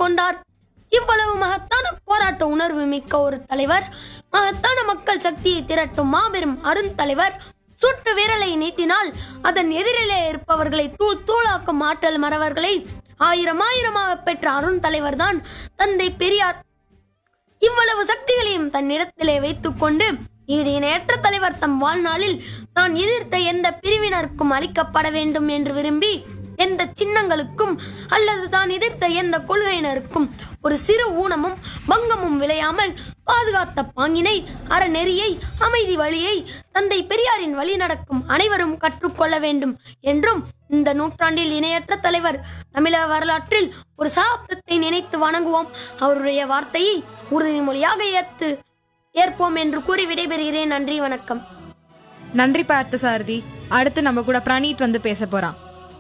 கொண்டார் இவ்வளவு மகத்தான போராட்ட உணர்வு மிக்க ஒரு தலைவர் மகத்தான மக்கள் சக்தியை திரட்டும் மாபெரும் அருந்தலைவர் சுட்டு விரலை நீட்டினால் அதன் எதிரிலே இருப்பவர்களை தூள் தூளாக்கும் ஆற்றல் மறவர்களை ஆயிரம் ஆயிரமாக பெற்ற அருந்தலைவர் தான் தந்தை பெரியார் இவ்வளவு சக்திகளையும் தன்னிடத்திலே வைத்துக்கொண்டு ஈடு இணையற்ற தலைவர் தம் வாழ்நாளில் தான் எதிர்த்த எந்த பிரிவினருக்கும் அளிக்கப்பட வேண்டும் என்று விரும்பி எந்த சின்னங்களுக்கும் அல்லது தான் எதிர்த்த எந்த கொள்கையினருக்கும் ஒரு சிறு ஊனமும் பங்கமும் விளையாமல் பாதுகாத்த பாங்கினை அறநெறியை அமைதி வழியை தந்தை பெரியாரின் வழி நடக்கும் அனைவரும் கற்றுக்கொள்ள வேண்டும் என்றும் இந்த நூற்றாண்டில் இணையற்ற தலைவர் தமிழக வரலாற்றில் ஒரு சாப்தத்தை நினைத்து வணங்குவோம் அவருடைய வார்த்தையை உறுதிமொழியாக ஏற்று ஏற்போம் என்று கூறி விடைபெறுகிறேன் நன்றி வணக்கம் நன்றி பார்த்த சாரதி அடுத்து நம்ம கூட பிரணீத் வந்து பேச போறான்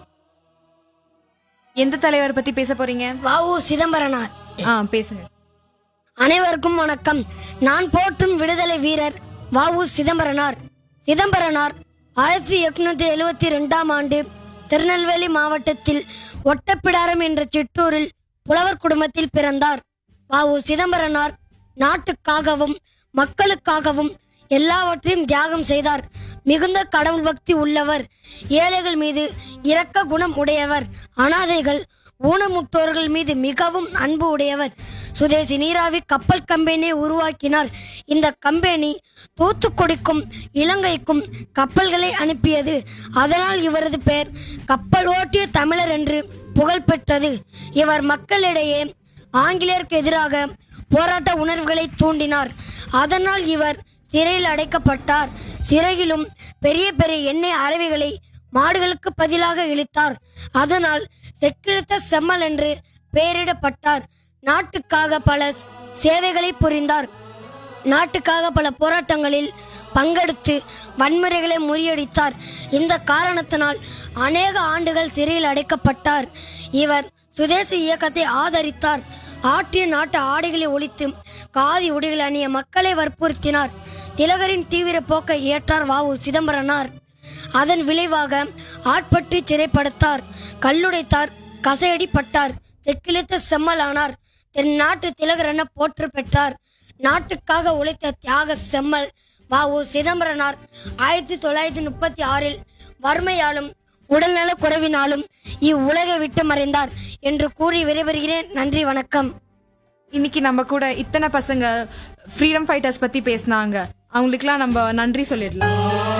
எந்த தலைவர் பத்தி பேச போறீங்க வாவு சிதம்பரனார் ஆ பேசுங்க அனைவருக்கும் வணக்கம் நான் போற்றும் விடுதலை வீரர் வாவு சிதம்பரனார் சிதம்பரனார் ஆயிரத்தி எட்நூத்தி எழுவத்தி ரெண்டாம் ஆண்டு திருநெல்வேலி மாவட்டத்தில் ஒட்டப்பிடாரம் என்ற சிற்றூரில் புலவர் குடும்பத்தில் பிறந்தார் வாவு சிதம்பரனார் நாட்டுக்காகவும் மக்களுக்காகவும் எல்லாவற்றையும் தியாகம் செய்தார் மிகுந்த கடவுள் பக்தி உள்ளவர் ஏழைகள் மீது இரக்க குணம் உடையவர் அனாதைகள் ஊனமுற்றோர்கள் மீது மிகவும் அன்பு உடையவர் சுதேசி நீராவி கப்பல் கம்பெனியை உருவாக்கினார் இந்த கம்பெனி தூத்துக்குடிக்கும் இலங்கைக்கும் கப்பல்களை அனுப்பியது அதனால் இவரது பெயர் கப்பல் ஓட்டிய தமிழர் என்று புகழ் பெற்றது இவர் மக்களிடையே ஆங்கிலேயருக்கு எதிராக போராட்ட உணர்வுகளை தூண்டினார் அதனால் இவர் சிறையில் அடைக்கப்பட்டார் சிறையிலும் பெரிய பெரிய எண்ணெய் அறவைகளை மாடுகளுக்கு பதிலாக இழுத்தார் அதனால் செக்கிழுத்த செம்மல் என்று பெயரிடப்பட்டார் நாட்டுக்காக பல ஸ்- சேவைகளை புரிந்தார் நாட்டுக்காக பல போராட்டங்களில் பங்கெடுத்து வன்முறைகளை முறியடித்தார் இந்த காரணத்தினால் அநேக ஆண்டுகள் சிறையில் அடைக்கப்பட்டார் இவர் சுதேசி இயக்கத்தை ஆதரித்தார் ஆற்றிய நாட்டு ஆடைகளை ஒழித்து காதி உடைகள் அணிய மக்களை வற்புறுத்தினார் திலகரின் தீவிர போக்கை ஏற்றார் வாவு சிதம்பரனார் அதன் விளைவாக ஆட்பட்டு சிறைப்படுத்தார் கல்லுடைத்தார் கசையடிப்பட்டார் செக்கிழித்த செம்மலானார் தென் நாட்டு திலகர் என போற்று பெற்றார் நாட்டுக்காக உழைத்த தியாக செம்மல் வாவு சிதம்பரனார் ஆயிரத்தி தொள்ளாயிரத்தி முப்பத்தி ஆறில் வறுமையாலும் உடல்நல குறைவினாலும் இவ்வுலகை விட்டு மறைந்தார் என்று கூறி விடைபெறுகிறேன் நன்றி வணக்கம் இன்னைக்கு நம்ம கூட இத்தனை பசங்க ஃப்ரீடம் ஃபைட்டர்ஸ் பத்தி பேசினாங்க அவங்களுக்குலாம் நம்ம நன்றி சொல்லிடலாம்